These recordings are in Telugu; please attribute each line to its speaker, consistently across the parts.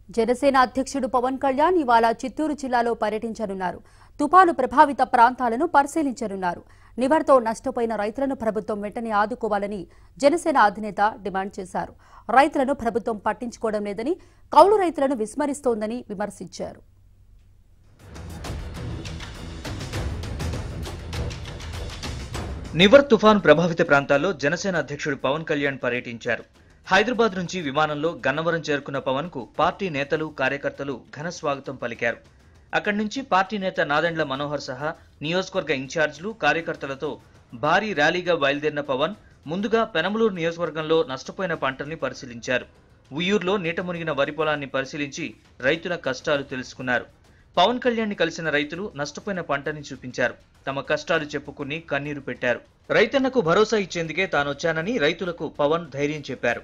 Speaker 1: జనసేన అధ్యక్షుడు పవన్ కళ్యాణ్ ఇవాళ చిత్తూరు జిల్లాలో పర్యటించనున్నారు తుపాను ప్రభావిత ప్రాంతాలను పరిశీలించనున్నారు నివర్తో నష్టపోయిన రైతులను ప్రభుత్వం వెంటనే ఆదుకోవాలని జనసేన అధినేత డిమాండ్ చేశారు రైతులను ప్రభుత్వం పట్టించుకోవడం లేదని కౌలు రైతులను విస్మరిస్తోందని విమర్శించారు
Speaker 2: నివర్ తుఫాన్ ప్రభావిత ప్రాంతాల్లో జనసేన అధ్యక్షుడు పవన్ కళ్యాణ్ పర్యటించారు హైదరాబాద్ నుంచి విమానంలో గన్నవరం చేరుకున్న పవన్ కు పార్టీ నేతలు కార్యకర్తలు ఘన స్వాగతం పలికారు అక్కడి నుంచి పార్టీ నేత నాదెండ్ల మనోహర్ సహా నియోజకవర్గ ఇన్ఛార్జీలు కార్యకర్తలతో భారీ ర్యాలీగా బయలుదేరిన పవన్ ముందుగా పెనమలూరు నియోజకవర్గంలో నష్టపోయిన పంటల్ని పరిశీలించారు ఉయ్యూరులో నీట మునిగిన వరి పొలాన్ని పరిశీలించి రైతుల కష్టాలు తెలుసుకున్నారు పవన్ కళ్యాణ్ ని కలిసిన రైతులు నష్టపోయిన పంటని చూపించారు తమ కష్టాలు చెప్పుకుని కన్నీరు పెట్టారు రైతన్నకు భరోసా ఇచ్చేందుకే తానొచ్చానని రైతులకు పవన్ ధైర్యం చెప్పారు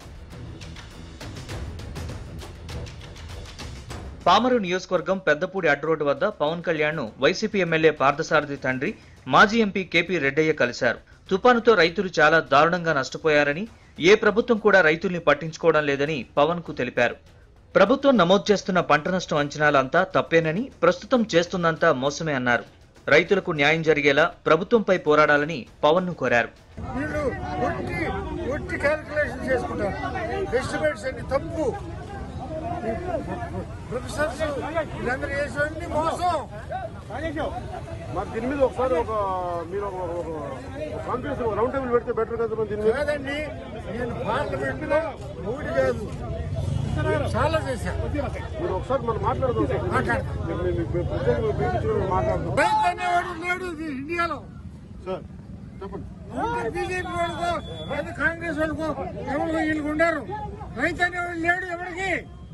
Speaker 2: పామరు నియోజకవర్గం పెద్దపూడి అడ్డరోడ్డు వద్ద పవన్ కళ్యాణ్ ను వైసీపీ ఎమ్మెల్యే పార్థసారథి తండ్రి మాజీ ఎంపీ కేపీ రెడ్డయ్య కలిశారు తుపానుతో రైతులు చాలా దారుణంగా నష్టపోయారని ఏ ప్రభుత్వం కూడా రైతుల్ని పట్టించుకోవడం లేదని పవన్ కు తెలిపారు ప్రభుత్వం నమోదు చేస్తున్న పంట నష్టం అంచనాలంతా తప్పేనని ప్రస్తుతం చేస్తున్నంతా మోసమే అన్నారు రైతులకు న్యాయం జరిగేలా ప్రభుత్వంపై పోరాడాలని పవన్ ను కోరారు
Speaker 3: వీళ్ళు ఒట్టి ఒట్టి క్యాలిక్యులేషన్ చేసుకుంటారు ఎస్టిమేట్స్ అన్ని తప్పు ఈ ప్రొఫెసర్స్ వీళ్ళందరూ చేసేవన్నీ మోసం
Speaker 4: మరి దీని మీద ఒకసారి ఒక మీరు ఒక కాన్ఫరెన్స్ రౌండ్ టేబుల్ పెడితే బెటర్ కదా మరి దీని మీద
Speaker 3: కాదండి నేను పార్లమెంట్ లో మూడు కాదు చాలా చేశాను
Speaker 4: మీరు ఒకసారి మనం మాట్లాడదాం సార్.
Speaker 3: మాట్లాడదాం.
Speaker 4: మీ- మీ- మీ ప్రత్యేకంగా పిలిపించుకుని మాట్లాడదాం
Speaker 3: రైతు అనేవాడు లేడు ఇది ఇండియాలో
Speaker 4: సార్ చెప్పండి
Speaker 3: ఉంటే బీజేపీ వాళ్ళకో లేదా కాంగ్రెస్ వాళ్ళకో ఎవరికో వీళ్ళకి ఉండరు రైతు అనేవాడు లేడు ఎవరికి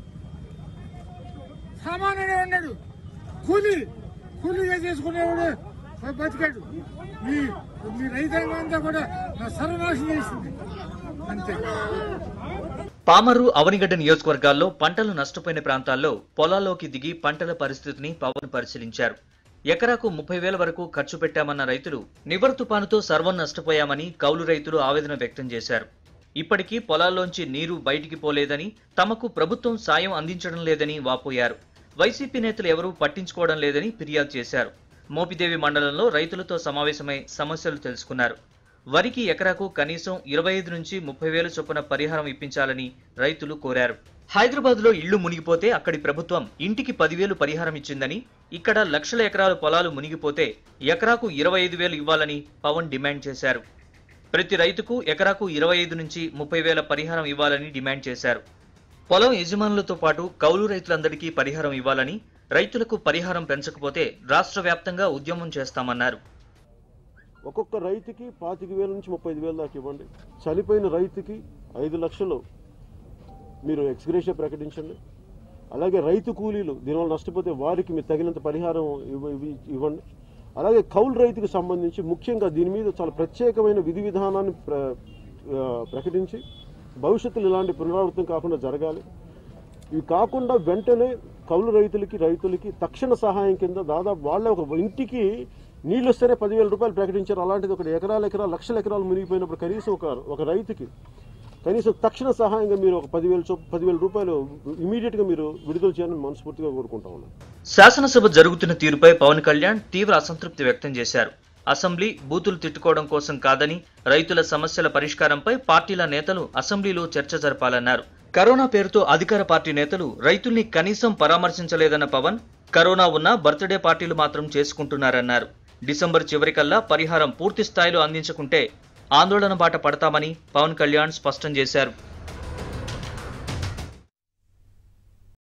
Speaker 3: సామాన్యుడే ఉన్నాడు కూలీ కూలీగా చేసుకునేవాడు బతికాడు మీ మీ రైతాంగం అంతా కూడా నా సర్వనాశనం చేసింది అంతే
Speaker 2: పామరు అవనిగడ్డ నియోజకవర్గాల్లో పంటలు నష్టపోయిన ప్రాంతాల్లో పొలాల్లోకి దిగి పంటల పరిస్థితిని పవన్ పరిశీలించారు ఎకరాకు ముప్పై వేల వరకు ఖర్చు పెట్టామన్న రైతులు నివర్ తుపానుతో సర్వం నష్టపోయామని కౌలు రైతులు ఆవేదన వ్యక్తం చేశారు ఇప్పటికీ పొలాల్లోంచి నీరు బయటికి పోలేదని తమకు ప్రభుత్వం సాయం అందించడం లేదని వాపోయారు వైసీపీ నేతలు ఎవరూ పట్టించుకోవడం లేదని ఫిర్యాదు చేశారు మోపిదేవి మండలంలో రైతులతో సమావేశమై సమస్యలు తెలుసుకున్నారు వరికి ఎకరాకు కనీసం ఇరవై ఐదు నుంచి ముప్పై వేల చొప్పున పరిహారం ఇప్పించాలని రైతులు కోరారు హైదరాబాద్ లో ఇళ్లు మునిగిపోతే అక్కడి ప్రభుత్వం ఇంటికి పదివేలు పరిహారం ఇచ్చిందని ఇక్కడ లక్షల ఎకరాల పొలాలు మునిగిపోతే ఎకరాకు ఇరవై ఐదు వేలు ఇవ్వాలని పవన్ డిమాండ్ చేశారు ప్రతి రైతుకు ఎకరాకు ఇరవై ఐదు నుంచి ముప్పై వేల పరిహారం ఇవ్వాలని డిమాండ్ చేశారు పొలం యజమానులతో పాటు కౌలు రైతులందరికీ పరిహారం ఇవ్వాలని రైతులకు పరిహారం పెంచకపోతే రాష్ట్ర వ్యాప్తంగా ఉద్యమం చేస్తామన్నారు
Speaker 4: ఒక్కొక్క రైతుకి పాతిక వేల నుంచి ముప్పై ఐదు వేల దాకా ఇవ్వండి చనిపోయిన రైతుకి ఐదు లక్షలు మీరు ఎక్స్గ్రేషియా ప్రకటించండి అలాగే రైతు కూలీలు దీనివల్ల నష్టపోతే వారికి మీరు తగినంత పరిహారం ఇవ్వ- ఇవ్వి- ఇవ్వండి అలాగే కౌలు రైతుకు సంబంధించి ముఖ్యంగా దీని మీద చాలా ప్రత్యేకమైన విధి విధానాన్ని ప్ర ఆ, ప్రకటించి భవిష్యత్తులో ఇలాంటి పునరావృతం కాకుండా జరగాలి ఇవి కాకుండా వెంటనే కౌలు రైతులకి రైతులకి తక్షణ సహాయం కింద దాదాపు వాళ్ళ ఒక ఇంటికి నీళ్ళు వస్తేనే పదివేల రూపాయలు ప్రకటించారు అలాంటిది ఒక ఎకరాల ఎకరాలు లక్షల ఎకరాలు మునిగిపోయినప్పుడు కనీసం ఒక ఒక రైతుకి కనీసం తక్షణ సహాయంగా మీరు ఒక పదివేల చొప్ పదివేల రూపాయలు ఇమీడియట్ గా మీరు విడుదల చేయాలని మనస్ఫూర్తిగా కోరుకుంటా ఉన్నాను
Speaker 2: శాసనసభ జరుగుతున్న తీరుపై పవన్ కళ్యాణ్ తీవ్ర అసంతృప్తి వ్యక్తం చేశారు అసెంబ్లీ బూతులు తిట్టుకోవడం కోసం కాదని రైతుల సమస్యల పరిష్కారంపై పార్టీల నేతలు అసెంబ్లీలో చర్చ జరపాలన్నారు కరోనా పేరుతో అధికార పార్టీ నేతలు రైతుల్ని కనీసం పరామర్శించలేదన్న పవన్ కరోనా ఉన్నా బర్త్డే పార్టీలు మాత్రం చేసుకుంటున్నారన్నారు డిసెంబర్ చివరికల్లా పరిహారం పూర్తి స్థాయిలో అందించకుంటే ఆందోళన బాట పడతామని పవన్ కళ్యాణ్ స్పష్టం చేశారు